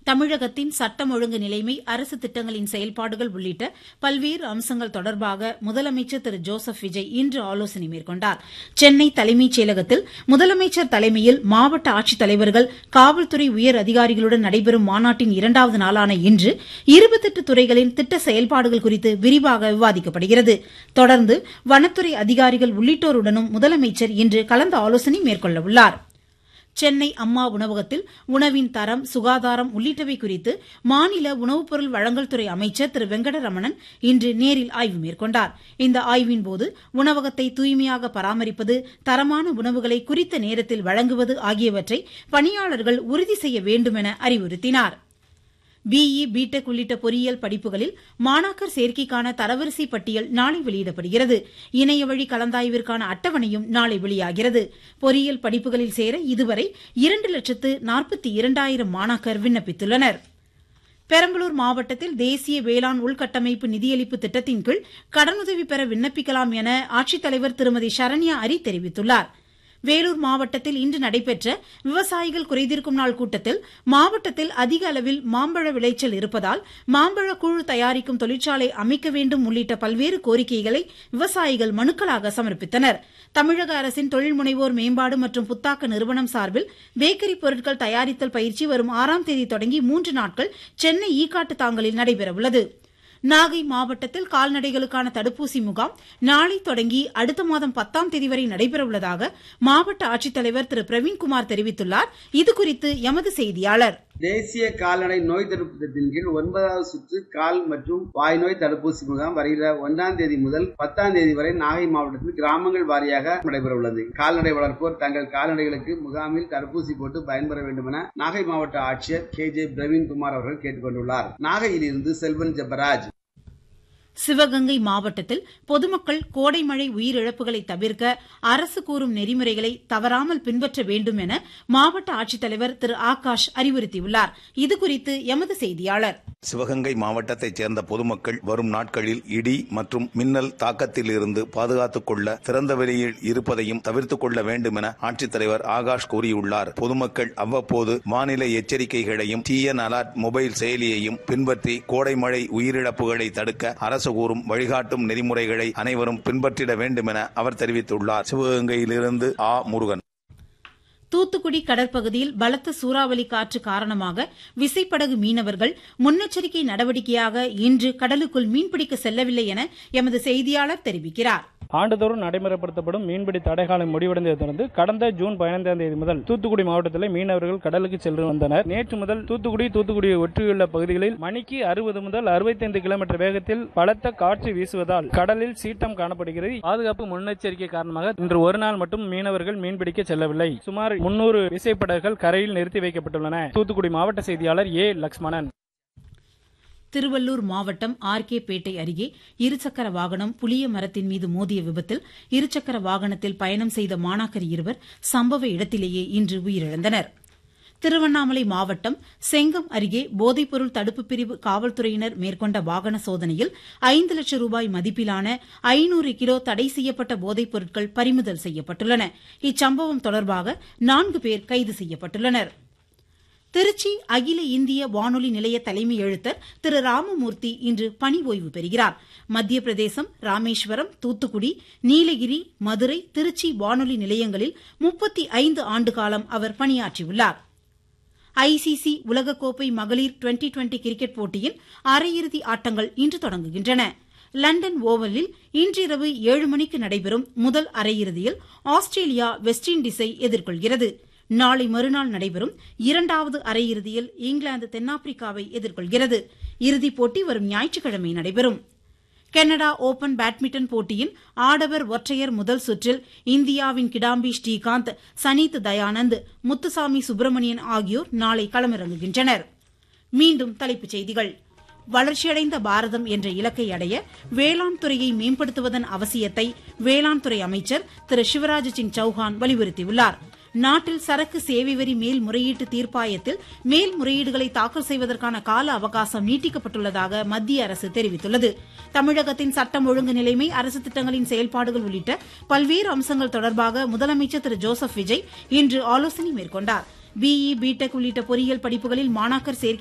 தமிழகத்தின் சட்டம் ஒழுங்கு நிலைமை அரசு திட்டங்களின் செயல்பாடுகள் உள்ளிட்ட பல்வேறு அம்சங்கள் தொடர்பாக முதலமைச்சர் திரு ஜோசப் விஜய் இன்று ஆலோசனை மேற்கொண்டார் சென்னை தலைமைச் செயலகத்தில் முதலமைச்சர் தலைமையில் மாவட்ட ஆட்சித்தலைவர்கள் காவல்துறை உயர் அதிகாரிகளுடன் நடைபெறும் மாநாட்டின் இரண்டாவது நாளான இன்று இருபத்தெட்டு துறைகளின் திட்ட செயல்பாடுகள் குறித்து விரிவாக விவாதிக்கப்படுகிறது தொடர்ந்து வனத்துறை அதிகாரிகள் உள்ளிட்டோருடனும் முதலமைச்சர் இன்று கலந்து ஆலோசனை மேற்கொள்ளவுள்ளாா் சென்னை அம்மா உணவகத்தில் உணவின் தரம் சுகாதாரம் உள்ளிட்டவை குறித்து மாநில உணவுப் பொருள் வழங்கல் துறை அமைச்சர் திரு வெங்கடரமணன் இன்று நேரில் ஆய்வு மேற்கொண்டார் இந்த ஆய்வின்போது உணவகத்தை தூய்மையாக பராமரிப்பது தரமான உணவுகளை குறித்த நேரத்தில் வழங்குவது ஆகியவற்றை பணியாளர்கள் உறுதி செய்ய வேண்டும் என அறிவுறுத்தினார் பிஇ பிடெக் உள்ளிட்ட பொறியியல் படிப்புகளில் மாணாக்கர் சேர்க்கைக்கான தரவரிசை பட்டியல் நாளை வெளியிடப்படுகிறது இணையவழி கலந்தாய்விற்கான அட்டவணையும் நாளை வெளியாகிறது பொறியியல் படிப்புகளில் சேர இதுவரை இரண்டு லட்சத்து நாற்பத்தி இரண்டாயிரம் மாணாக்கர் விண்ணப்பித்துள்ளனா் பெரம்பலூர் மாவட்டத்தில் தேசிய வேளாண் உள்கட்டமைப்பு நிதியளிப்பு திட்டத்தின் கீழ் கடனுதவி பெற விண்ணப்பிக்கலாம் என ஆட்சித்தலைவர் திருமதி சரண்யா அரி தெரிவித்துள்ளார் வேலூர் மாவட்டத்தில் இன்று நடைபெற்ற விவசாயிகள் குறைதீர்க்கும் நாள் கூட்டத்தில் மாவட்டத்தில் அதிக அளவில் மாம்பழ விளைச்சல் இருப்பதால் மாம்பழ கூழ் தயாரிக்கும் தொழிற்சாலை அமைக்க வேண்டும் உள்ளிட்ட பல்வேறு கோரிக்கைகளை விவசாயிகள் மனுக்களாக சமர்ப்பித்தனர் தமிழக அரசின் தொழில் முனைவோர் மேம்பாடு மற்றும் புத்தாக்க நிறுவனம் சார்பில் பேக்கரி பொருட்கள் தயாரித்தல் பயிற்சி வரும் ஆறாம் தேதி தொடங்கி மூன்று நாட்கள் சென்னை ஈக்காட்டு தாங்கலில் நடைபெறவுள்ளது நாகை மாவட்டத்தில் கால்நடைகளுக்கான தடுப்பூசி முகாம் நாளை தொடங்கி அடுத்த மாதம் பத்தாம் தேதி வரை நடைபெறவுள்ளதாக மாவட்ட ஆட்சித்தலைவர் திரு பிரவீன்குமார் தெரிவித்துள்ளார் இதுகுறித்து எமது செய்தியாளர் தேசிய கால்நடை நோய் தடுப்பு திட்டத்தின் கீழ் ஒன்பதாவது சுற்று கால் மற்றும் வாய் நோய் தடுப்பூசி முகாம் வருகிற ஒன்றாம் தேதி முதல் பத்தாம் தேதி வரை நாகை மாவட்டத்தில் கிராமங்கள் வாரியாக நடைபெற உள்ளது கால்நடை வளர்ப்போர் தங்கள் கால்நடைகளுக்கு முகாமில் தடுப்பூசி போட்டு பயன்பெற வேண்டும் என நாகை மாவட்ட ஆட்சியர் கே ஜே பிரவீன்குமார் அவர்கள் கேட்டுக் கொண்டுள்ளார் நாகையிலிருந்து செல்வன் ஜெபராஜ் சிவகங்கை மாவட்டத்தில் பொதுமக்கள் கோடை மழை உயிரிழப்புகளை தவிர்க்க அரசு கூறும் நெறிமுறைகளை தவறாமல் பின்பற்ற வேண்டும் என மாவட்ட ஆட்சித்தலைவர் திரு ஆகாஷ் அறிவுறுத்தியுள்ளார் இதுகுறித்து எமது செய்தியாளர் சிவகங்கை மாவட்டத்தைச் சேர்ந்த பொதுமக்கள் வரும் நாட்களில் இடி மற்றும் மின்னல் தாக்கத்தில் இருந்து பாதுகாத்துக் கொள்ள திறந்த வெளியில் இருப்பதையும் தவிர்த்துக் கொள்ள வேண்டும் என ஆட்சித்தலைவர் ஆகாஷ் கூறியுள்ளார் பொதுமக்கள் அவ்வப்போது வானிலை எச்சரிக்கைகளையும் டிஎன் அலர்ட் மொபைல் செயலியையும் பின்பற்றி கோடை மழை உயிரிழப்புகளை தடுக்க அரசு கூறும் வழிகாட்டும் நெறிமுறைகளை அனைவரும் பின்பற்றிட வேண்டும் என அவர் தெரிவித்துள்ளார் சிவகங்கையிலிருந்து ஆ முருகன் தூத்துக்குடி கடற்பகுதியில் பலத்த சூறாவளி காற்று காரணமாக விசைப்படகு மீனவர்கள் முன்னெச்சரிக்கை நடவடிக்கையாக இன்று கடலுக்குள் மீன்பிடிக்க செல்லவில்லை என எமது செய்தியாளர் தெரிவிக்கிறார் ஆண்டுதோறும் நடைமுறைப்படுத்தப்படும் மீன்பிடி தடைகாலம் முடிவடைந்ததை தொடர்ந்து கடந்த ஜூன் பதினைந்தாம் தேதி முதல் தூத்துக்குடி மாவட்டத்தில் மீனவர்கள் கடலுக்கு சென்று வந்தனர் நேற்று முதல் தூத்துக்குடி தூத்துக்குடியை ஒற்றியுள்ள பகுதிகளில் மணிக்கு அறுபது முதல் அறுபத்தைந்து கிலோமீட்டர் வேகத்தில் பலத்த காற்று வீசுவதால் கடலில் சீற்றம் காணப்படுகிறது பாதுகாப்பு முன்னெச்சரிக்கை காரணமாக இன்று ஒரு நாள் மட்டும் மீனவர்கள் மீன்பிடிக்க செல்லவில்லை சுமார் முன்னூறு விசைப்படகுகள் கரையில் நிறுத்தி வைக்கப்பட்டுள்ளன தூத்துக்குடி மாவட்ட செய்தியாளர் ஏ லக்ஷ்மணன் திருவள்ளூர் மாவட்டம் ஆர் கே பேட்டை அருகே இருசக்கர வாகனம் புளிய மரத்தின் மீது மோதிய விபத்தில் இருசக்கர வாகனத்தில் பயணம் செய்த மாணாக்கர் இருவர் சம்பவ இடத்திலேயே இன்று உயிரிழந்தனர் திருவண்ணாமலை மாவட்டம் செங்கம் அருகே போதைப்பொருள் தடுப்பு பிரிவு காவல்துறையினர் மேற்கொண்ட வாகன சோதனையில் ஐந்து லட்சம் ரூபாய் மதிப்பிலான ஐநூறு கிலோ தடை செய்யப்பட்ட போதைப் பொருட்கள் பறிமுதல் செய்யப்பட்டுள்ளன இச்சம்பவம் தொடர்பாக நான்கு பேர் கைது செய்யப்பட்டுள்ளனா் திருச்சி அகில இந்திய வானொலி நிலைய தலைமை எழுத்தர் திரு ராமமூர்த்தி இன்று பணி ஓய்வு பெறுகிறார் மத்திய பிரதேசம் ராமேஸ்வரம் தூத்துக்குடி நீலகிரி மதுரை திருச்சி வானொலி நிலையங்களில் முப்பத்தி ஐந்து ஆண்டு காலம் அவர் பணியாற்றியுள்ளார் ஐசிசி உலகக்கோப்பை மகளிர் டுவெண்டி டுவெண்டி கிரிக்கெட் போட்டியின் அரையிறுதி ஆட்டங்கள் இன்று தொடங்குகின்றன லண்டன் ஓவலில் இன்றிரவு ஏழு மணிக்கு நடைபெறும் முதல் அரையிறுதியில் ஆஸ்திரேலியா வெஸ்ட் இண்டீஸை எதிர்கொள்கிறது நாளை மறுநாள் நடைபெறும் இரண்டாவது அரையிறுதியில் இங்கிலாந்து தென்னாப்பிரிக்காவை எதிர்கொள்கிறது இறுதிப் போட்டி வரும் ஞாயிற்றுக்கிழமை நடைபெறும் கனடா ஓபன் பேட்மிண்டன் போட்டியின் ஆடவர் ஒற்றையர் முதல் சுற்றில் இந்தியாவின் கிடாம்பி ஸ்ரீகாந்த் சனீத் தயானந்த் முத்துசாமி சுப்பிரமணியன் ஆகியோர் நாளை களமிறங்குகின்றனர் மீண்டும் தலைப்புச் செய்திகள் வளர்ச்சியடைந்த பாரதம் என்ற இலக்கை அடைய வேளாண் துறையை மேம்படுத்துவதன் அவசியத்தை வேளாண் துறை அமைச்சர் திரு சிவராஜ் சிங் சௌஹான் வலியுறுத்தியுள்ளார் நாட்டில் சரக்கு சேவை வரி மேல்முறையீட்டு தீர்ப்பாயத்தில் மேல்முறையீடுகளை தாக்கல் செய்வதற்கான கால அவகாசம் நீட்டிக்கப்பட்டுள்ளதாக மத்திய அரசு தெரிவித்துள்ளது தமிழகத்தின் சட்டம் ஒழுங்கு நிலைமை அரசு திட்டங்களின் செயல்பாடுகள் உள்ளிட்ட பல்வேறு அம்சங்கள் தொடர்பாக முதலமைச்சர் திரு ஜோசப் விஜய் இன்று ஆலோசனை மேற்கொண்டார் பிஇ பிடெக் உள்ளிட்ட பொறியியல் படிப்புகளில் மாணாக்கர் சேர்க்கை